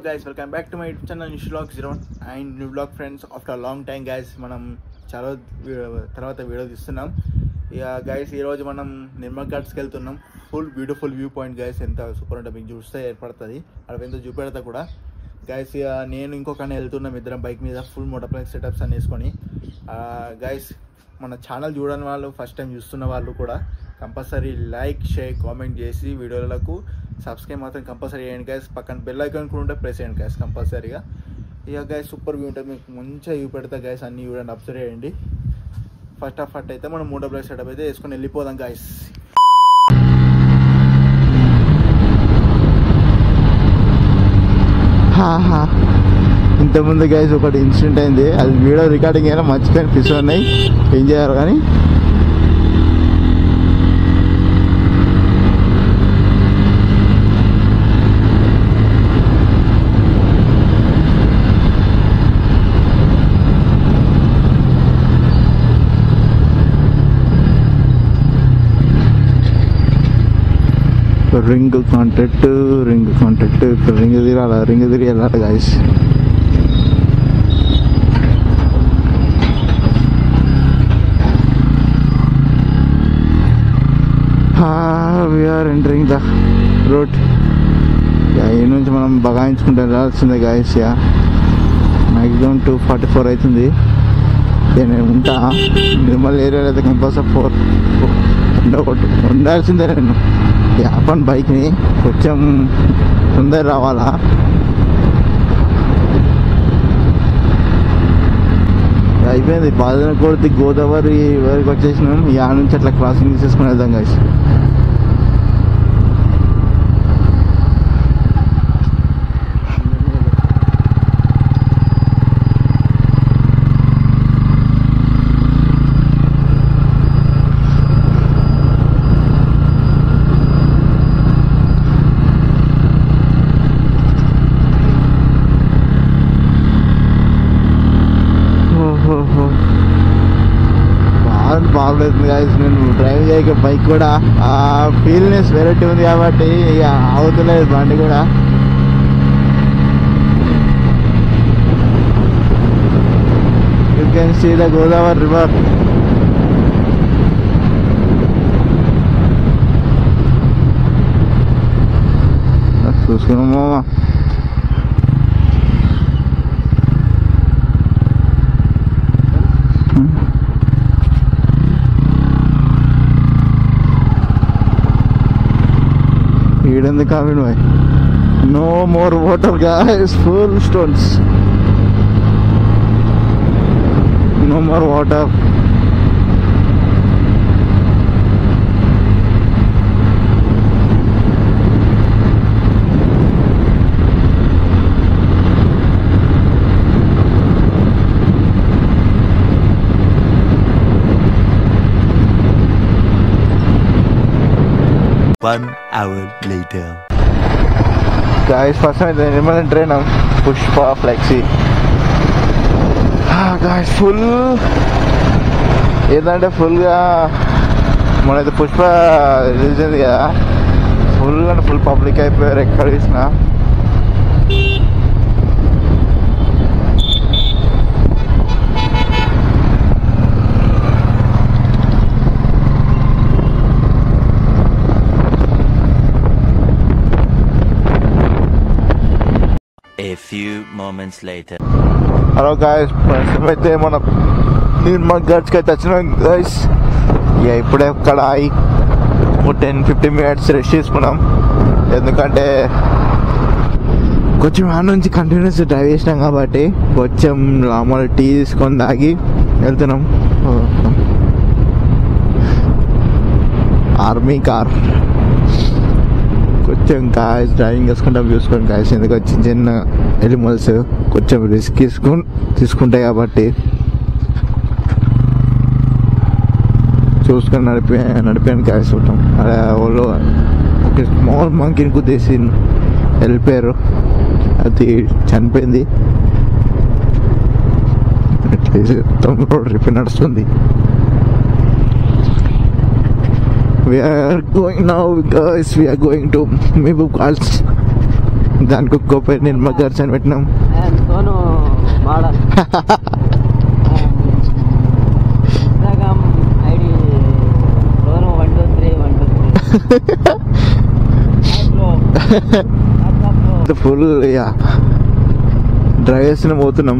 Guys welcome back to my YouTube channel new blog zero and new blog friends after long time guys మనం చాలా we- తర్వాత video తీస్తున్నాం ఇక guys ఈరోజు మనం నిర్మల్ ఘాట్స్కి వెళ్తున్నాం full beautiful view point guys ఎంత సూపర్ అంటే మీకు చూస్తే ఏర్పడుతుంది అక్కడ ఎంత చూపెడతా కూడా గైస్ ఇక నేను ఇంకొక వెళ్తున్నాం ఇద్దరం బైక్ మీద ఫుల్ మోటోప్లైక్ సెటప్స్ అని వేసుకొని గైస్ మన ఛానల్ చూడని వాళ్ళు ఫస్ట్ టైం చూస్తున్న వాళ్ళు కూడా కంపల్సరీ లైక్ షేర్ కామెంట్ చేసి వీడియోలకు సబ్స్క్రైబ్ మాత్రం కంపల్సరీ చేయండి గైస్ పక్కన బెల్ ఐకాన్ కూడా ఉంటే ప్రెస్ చేయండి గైస్ కంపల్సరీగా ఇక గైస్ సూపర్ వ్యూ ఉంటుంది మీకు మంచిగా వ్యూ పెడతా గైస్ అన్ని చూడండి అబ్జర్వ్ చేయండి ఫస్ట్ ఆఫ్ ఫట్ అయితే మనం మూడో ప్లేస్ సెటప్ అయితే వేసుకొని వెళ్ళిపోదాం గైస్ ఇంతకుముందు గైస్ ఒకటి ఇన్సిడెంట్ అయింది అది వీడియో రికార్డింగ్ అయినా మర్చిపోయిన పిస్ ఉన్నాయి ఏం చేయాలి కానీ రింగ్ కాంటాక్ట్ రింగ్ కాంటాక్ట్ ఇప్పుడు రింగ్ తిరాల రింగ్ తిరిగి వెళ్ళాలి guys we're entering the road ఈ నుంచి మనం బగాయించుకుంటే వెళ్ళాల్సిందే guys ya maximum two forty four అవుతుంది ఇక నేను ఉంటా నిర్మల్ ఏరియాలో అయితే కంపల్సరీ ఫోర్ ఉండకూడదు ఉండాల్సిందే నేను యాపన్ బైక్ని కొంచెం తొందర రావాలా అయిపోయింది బాధన కొడితే గోదావరి వరకు వచ్చేసినాం ఈ ఆ నుంచి అట్లా క్రాసింగ్ తీసేసుకుని వెళ్దాం guys ఓహోహో. బాగా బాగలేదు గాయస్ నేను డ్రైవ్ చేయక బైక్ కూడా ఆ ఫీల్నెస్ వెరైటీ ఉంది కాబట్టి ఇక అవుతలేదు బండి కూడా you can see the Godavari river చూసుకున్నాం మామా ఈడెందుకు కావిడు boy no more water guys full stones no more water One hour later. Guys first అయితే Nirmal train Pushpa flexi guys full ఏంటంటే ఫుల్గా మనైతే పుష్ప రిలీజ్ అయింది కదా ఫుల్ అంటే ఫుల్ పబ్లిక్ అయిపోయారు ఎక్కడ చూసినా A few moments later. Hello guys ప్రస్తుతం అయితే మనం నిర్మల్ ఘాట్స్కి అయితే వచ్చినాం గాయస్ ఇక ఇప్పుడే అక్కడ ఆగి ఒక టెన్ ఫిఫ్టీన్ మినిట్స్ రెస్ట్ తీసుకున్నాం ఎందుకంటే కొంచెం ఆ నుంచి కంటిన్యూస్ డ్రైవ్ చేసినాం కాబట్టి కొంచెం మామూలు టీ తీసుకొని తాగి వెళ్తున్నాం ఆర్మీ కార్ కొంచెం గాయస్ డ్రైవింగ్ చేసుకుంటాం చూసుకోండి గాయస్ ఎందుకంటే చిన్న చిన్న ఎనిమల్స్ కొంచెం రిస్క్ తీసుకుని తీసుకుంటాయి కాబట్టి చూసుకొని నడిపి నడిపాను గాయస్ ఉంటాం అలా వాళ్ళు ఒక స్మాల్ మంకీని కుద్దేసి వెళ్ళిపోయారు అది చనిపోయింది తొమ్మిది రిపేర్ నడుస్తుంది we are going now guys we are going to Mehboob Gals దానికి ఒక్కో పేరు నిర్మల్ గార్డ్స్ అని పెట్టినాం and Sonu model Instagram ID Sonu one two three one two three full yeah drive చేస్తూనే పోతున్నాం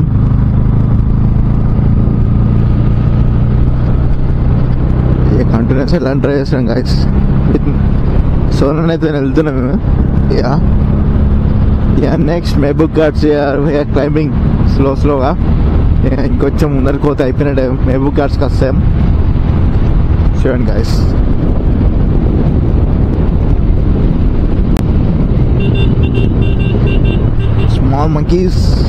కంటిన్యూస్ ఎలా డ్రైవ్ చేస్తున్నాం గాయస్ సోనన్ అయితే వెళ్తున్నాం మేము yeah yeah next Mahbub ghats we're climbing slow స్లోగా ఇంకొంచెం ముందరికి పోతే అయిపోయినట్టే మహబూబ్ ఘాట్స్కి వస్తాం చూడండి గాయస్ small monkeys.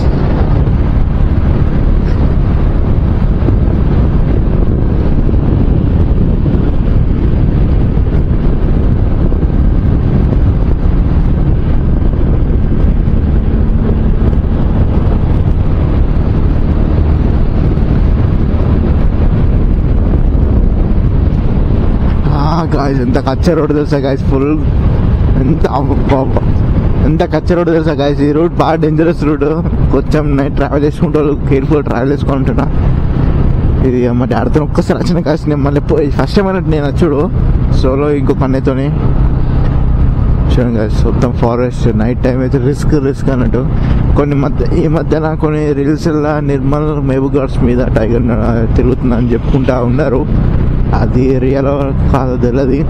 గాయస్ ఎంత కచ్చ రోడ్ తెలుసా గాయస్ ఫుల్ ఎంత అబ్బబ్బా. ఎంత కచ్చ రోడ్ తెలుసా గాయస్ ఈ రూట్ బాగా డేంజరస్ రూట్ కొంచెం నైట్ ట్రావెల్ చేసుకుంటారు కేర్ఫుల్ ట్రావెల్ చేసుకుంటున్నా ఇది మా డాడీతో ఒక్కసారి వచ్చిన కాసి నేను మళ్ళీ పోయి ఫస్ట్ టైం అన్నట్టు నేను వచ్చుడు సోలో ఇంకొక అన్నయ్యతోని చూడండి గాయస్ మొత్తం ఫారెస్ట్ నైట్ టైం అయితే రిస్క్ రిస్క్ అన్నట్టు కొన్ని మధ్య ఈ మధ్యన కొన్ని రీల్స్ నిర్మల్ మేబు గార్డ్స్ మీద టైగర్ తిరుగుతుందని అని చెప్పుకుంటా ఉన్నారు అది రియల్ కాదో తెలియదు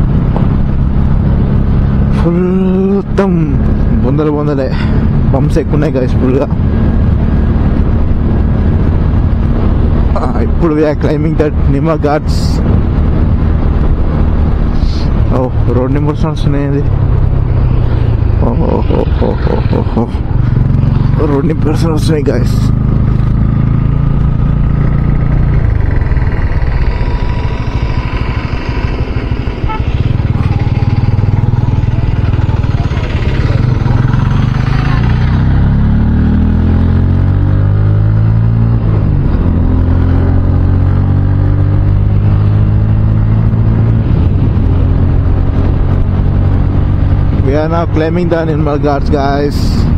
ఫుల్ మొత్తం బొందలు బొందలే పంప్స్ ఎక్కువ ఉన్నాయి గాయస్ ఫుల్గా ఇప్పుడు వీఆర్ క్లైంబింగ్ దట్ నిమా ఘాట్స్ ఓ రోడ్ నెంబర్స్ వస్తున్నాయి ఓహో రోడ్ నెంబర్స్ వస్తున్నాయి guys We are now climbing the Nirmal Ghats, guys.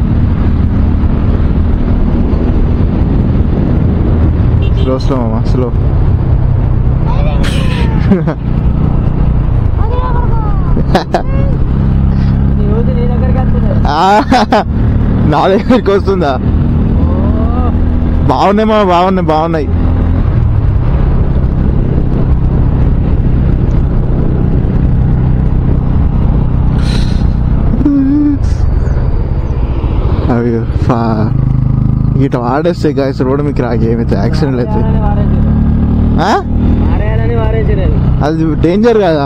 Slow, slow, mama, slow. నీ ఊసి నీ దగ్గరికి వస్తున్నాయి ఆ, నా దగ్గరికి వస్తుందా బాగున్నాయి మా బాగున్నాయి బాగున్నాయి అవి ఫా- ఇట్లా ఆడేస్తే గాయస్ రోడ్ మీకు రాకి ఏమైతే యాక్సిడెంట్ అయితే ఆ? మారేయాలని మారేసినది అది డేంజర్ కదా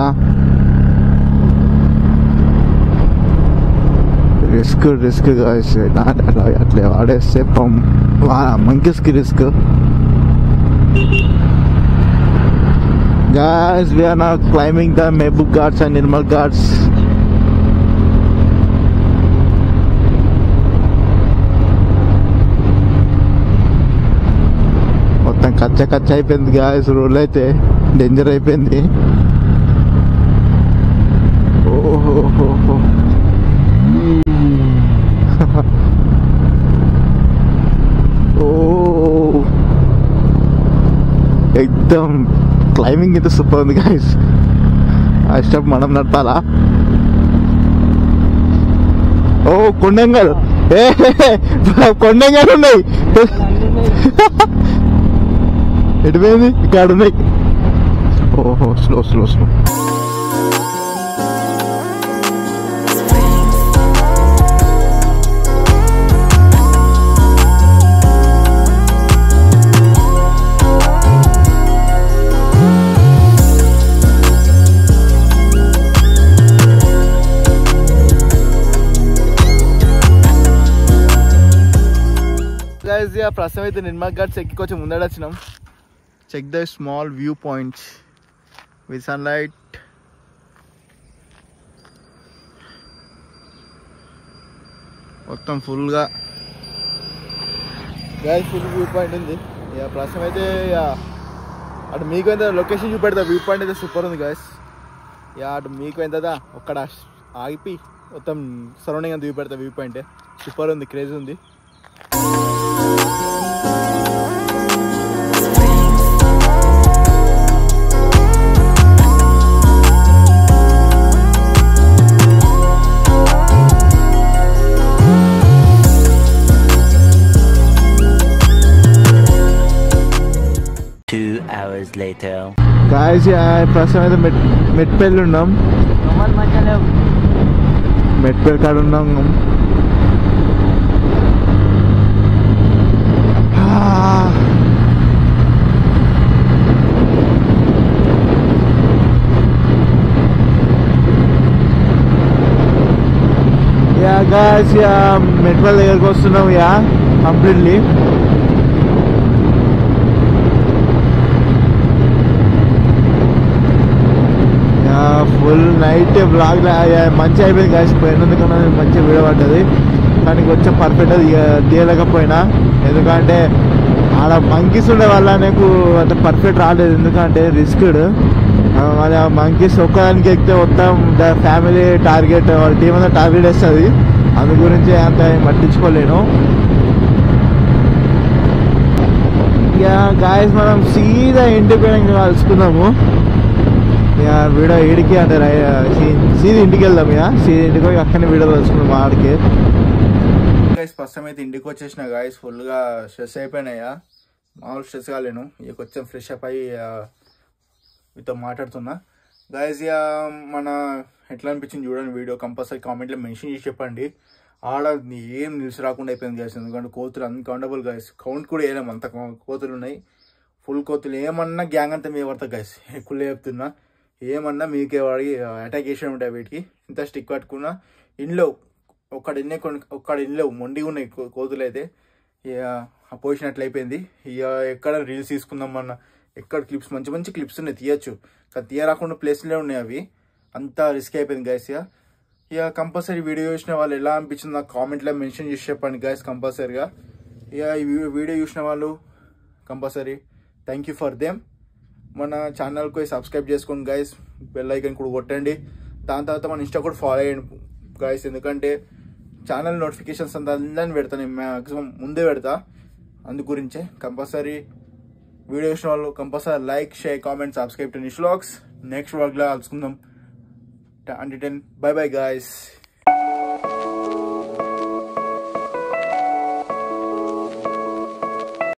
రిస్క్ రిస్క్ గాయస్ అట్లా అట్లా ఆడేస్తే పం మంకీస్కి risk Guys, we are now climbing the Mehboob Ghats and Nirmal Ghats. మొత్తం కచ్చ కచ్చ అయిపోయింది గాయస్ రోడ్లు అయితే డేంజర్ అయిపోయింది ఓహో ఓ ఎక్దమ్ క్లైంబింగ్ అయితే సూపర్ ఉంది గాయస్ ఆ స్టెప్ మనం నడపాలా ఓ కొండంగాలు ఏ కొండంగాలు ఉన్నాయి ఎటుపోయింది ఇక్కడ ఉన్నాయి ఓహో స్లో స్లో స్లో గైస్ ఇక ప్రస్తుతం అయితే నిర్మల్ ఘాట్స్ ఎక్కి కొంచెం ముందడ వచ్చినాం check the small view points with sunlight మొత్తం ఫుల్గా గైస్ ఫుల్ వ్యూ పాయింట్ ఉంది ఇక ప్రస్తుతం అయితే ఇక అటు మీకు ఎంత లొకేషన్ చూపెడతా వ్యూ పాయింట్ అయితే సూపర్ ఉంది గైస్ ఇక అటు మీకు ఎంతదా ఒక్కడ ఆగిపి మొత్తం సరౌండింగ్ అంతా వ్యూ పెడతా వ్యూ పాయింట్ సూపర్ ఉంది క్రేజ్ ఉంది Two hours later. గాయస్ ప్రస్తుతం అయితే మెట్ మెట్పల్లి ఉన్నాం దోమలు మంచిగా లేవు మెట్పల్లి కాడ ఉన్నాం యా గాయస్ యా మెట్పల్లి దగ్గరకు వస్తున్నాం yeah completely full night vlog మంచి అయిపోయింది గాయస్ పోయినందుకన్నా మంచి వీడియో పడ్డది కానీ కొంచెం పర్ఫెక్ట్ తీయలేకపోయినా ఎందుకంటే ఆడ మంకీస్ ఉండే వల్ల నాకు అంత పర్ఫెక్ట్ రాలేదు ఎందుకంటే రిస్క్డ్ మరి ఆ మంకీస్ ఒక్కదానికి ఎక్కితే మొత్తం ఫ్యామిలీ టార్గెట్ వాళ్ళ టీం అంతా టార్గెట్ వేస్తుంది అందు గురించి అంత ఏం పట్టించుకోలేను ఇక గాయస్ మనం సీదా ఇంటికి పోయినాక కలుసుకుందాము ఇక వీడియో ఏడికి అంటే రై- సీ- సీదా ఇంటికి వెళ్దాం ఇక సీదా ఇంటికి పోయి అక్కడనే వీడియో కలుసుకుందాం మా ఆడికి గైస్ ఫస్ట్ టైం అయితే ఇంటికి వచ్చేసిన గాయస్ ఫుల్గా స్ట్రెస్ అయిపోయినాయా మామూలు స్ట్రెస్ కాలేను ఇక కొంచెం ఫ్రెష్ అప్ అయ్యి ఆ, మీతో మాట్లాడుతున్నా గాయస్ ఇక మన ఎట్లా అనిపించింది చూడండి వీడియో కంపల్సరీ కామెంట్లో మెన్షన్ చేసి చెప్పండి ఆడ ఏం నిలిచి రాకుండా అయిపోయింది గాయస్ ఎందుకంటే కోతులు అన్కౌంటబుల్ గాయస్ కౌంట్ కూడా వేయలేము అంత కౌ- కోతులు ఉన్నాయి ఫుల్ కోతులు ఏమన్నా గ్యాంగ్ అంతా మీద పడతా గాయస్ ఎక్కువ చెప్తున్నా ఏమన్నా మీకే వాడి అటాక్ చేసి ఉంటాయి వీటికి ఇంత స్టిక్ పట్టుకున్నా ఇంట్లో ఒక్కడ ఇన్నే కొన్ని ఒక్కడ ఇంట్లో మొండిగా ఉన్నాయి కో- కోతులు అయితే ఇక ఆ పొజిషన్ అట్లా అయిపోయింది ఇక ఎక్కడ రీల్స్ తీసుకుందాం అన్న ఎక్కడ క్లిప్స్ మంచి మంచి క్లిప్స్ ఉన్నాయి తీయచ్చు కానీ తీయరాకుండా ప్లేస్లే ఉన్నాయి అవి అంత రిస్క్ అయిపోయింది గైస్ ఇక ఇక కంపల్సరీ వీడియో చూసిన వాళ్ళు ఎలా అనిపించింది నాకు కామెంట్లో మెన్షన్ చేసి చెప్పండి గైస్ కంపల్సరీగా ఇక ఈ వీ- వీడియో చూసిన వాళ్ళు compulsory thank you for them మన ఛానల్కి సబ్స్క్రైబ్ చేసుకోండి గైస్ బెల్ ఐకన్ కూడా కొట్టండి దాని తర్వాత మన ఇన్స్టా కూడా ఫాలో అయ్యండి గైస్ ఎందుకంటే ఛానల్ నోటిఫికేషన్స్ అంతా అందరిని పెడతా నేను మ్యాక్సిమం ముందే పెడతా అందు గురించే కంపల్సరీ వీడియో చూసిన వాళ్ళు compulsory like share comment subscribe to Nish vlogs next వ్లాగ్లో కలుసుకుందాం అంటే టెన్ బై బై గాయస్